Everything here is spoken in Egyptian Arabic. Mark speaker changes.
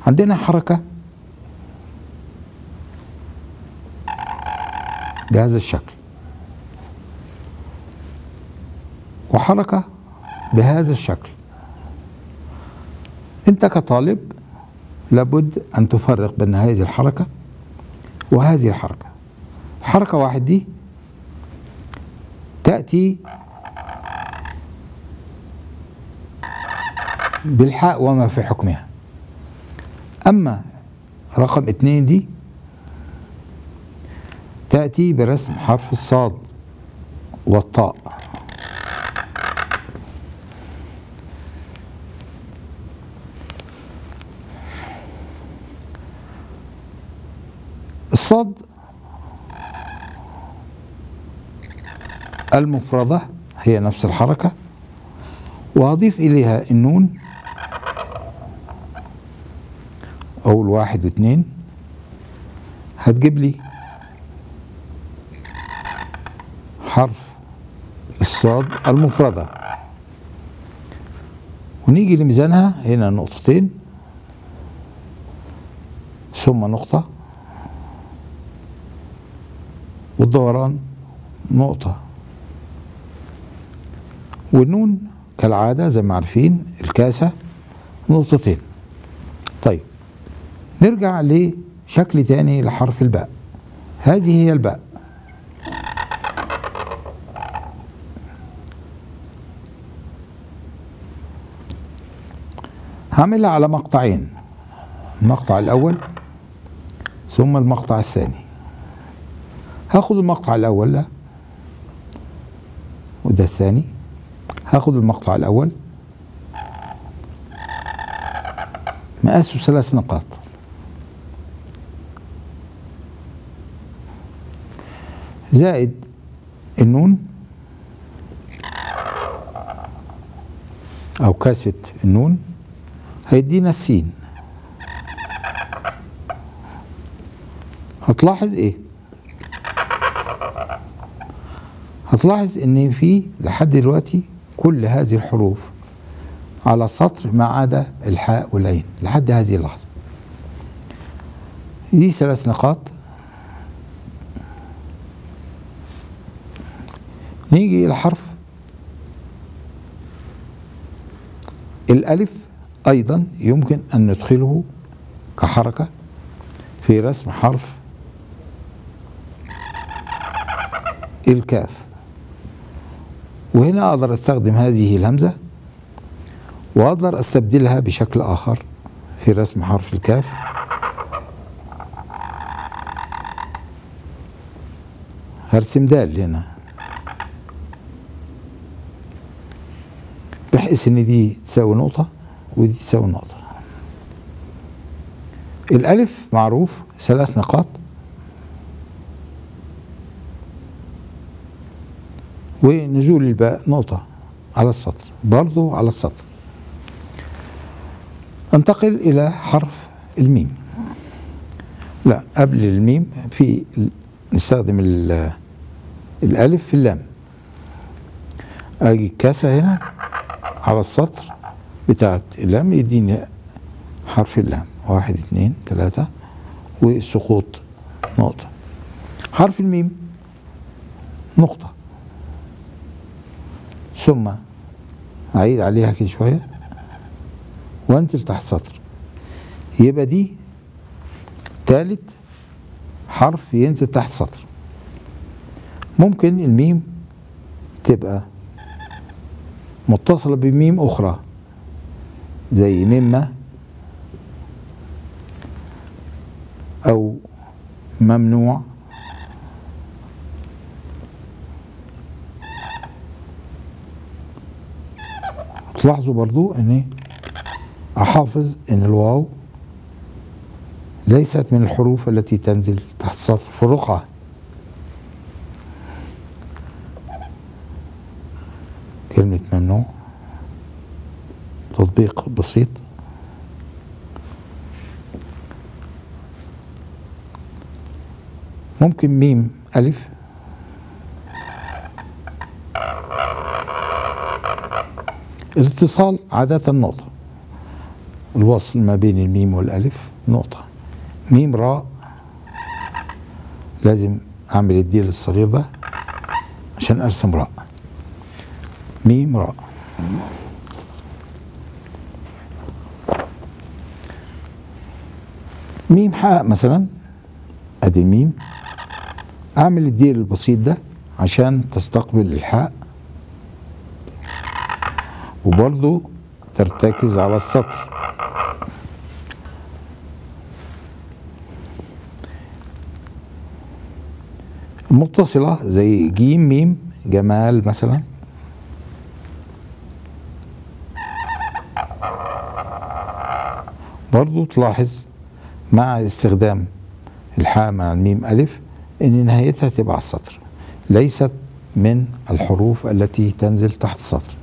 Speaker 1: عندنا حركة بهذا الشكل وحركة بهذا الشكل انت كطالب لابد ان تفرق بين هذه الحركة وهذه الحركة حركة واحد دي تأتي بالحاء وما في حكمها أما رقم اتنين دي تأتي برسم حرف الصاد والطاء الصاد المفردة هي نفس الحركة وأضيف إليها النون أو الواحد واثنين هتجيب لي حرف الصاد المفردة ونيجي لميزانها هنا نقطتين ثم نقطة والدوران نقطة والنون كالعادة زي ما عارفين الكاسة نقطتين طيب نرجع لشكل تاني لحرف الباء هذه هي الباء هعملها على مقطعين المقطع الأول ثم المقطع الثاني هاخد المقطع الأول ده وده الثاني هاخد المقطع الأول مقاسه ثلاث نقاط زائد النون أو كاسة النون هيدينا السين هتلاحظ ايه هتلاحظ ان في لحد دلوقتي كل هذه الحروف على السطر ما عدا الحاء والعين لحد هذه اللحظة دي ثلاث نقاط نيجي إلى حرف الألف أيضا يمكن أن ندخله كحركة في رسم حرف الكاف وهنا أقدر أستخدم هذه الهمزة وأقدر أستبدلها بشكل آخر في رسم حرف الكاف هرسم دال هنا بحيث ان دي تساوي نقطة ودي تساوي نقطة الألف معروف ثلاث نقاط ونزول الباء نقطة على السطر برضو على السطر انتقل إلى حرف الميم لا قبل الميم في نستخدم الألف في اللام أجي كاسة هنا على السطر بتاعت اللام يديني حرف اللام واحد اتنين تلاتة وسقوط نقطة حرف الميم نقطة ثم أعيد عليها كده شوية وانزل تحت سطر يبقى دي تالت حرف ينزل تحت سطر ممكن الميم تبقى متصلة بميم أخرى زي مما أو ممنوع تلاحظوا برضو أني أحافظ أن الواو ليست من الحروف التي تنزل تحت سطر في الرقعة كلمة ممنوع تطبيق بسيط ممكن ميم ألف الاتصال عادة نقطة الوصل ما بين الميم والألف نقطة ميم راء لازم أعمل الديل الصغير ده عشان أرسم راء ميم راء ميم حاء مثلا ادي الميم اعمل الديل البسيط ده عشان تستقبل الحاء وبرضو ترتكز على السطر متصلة زي جيم ميم جمال مثلا برضو تلاحظ مع استخدام الحاء مع الميم ألف إن نهايتها تبقى على السطر ليست من الحروف التي تنزل تحت السطر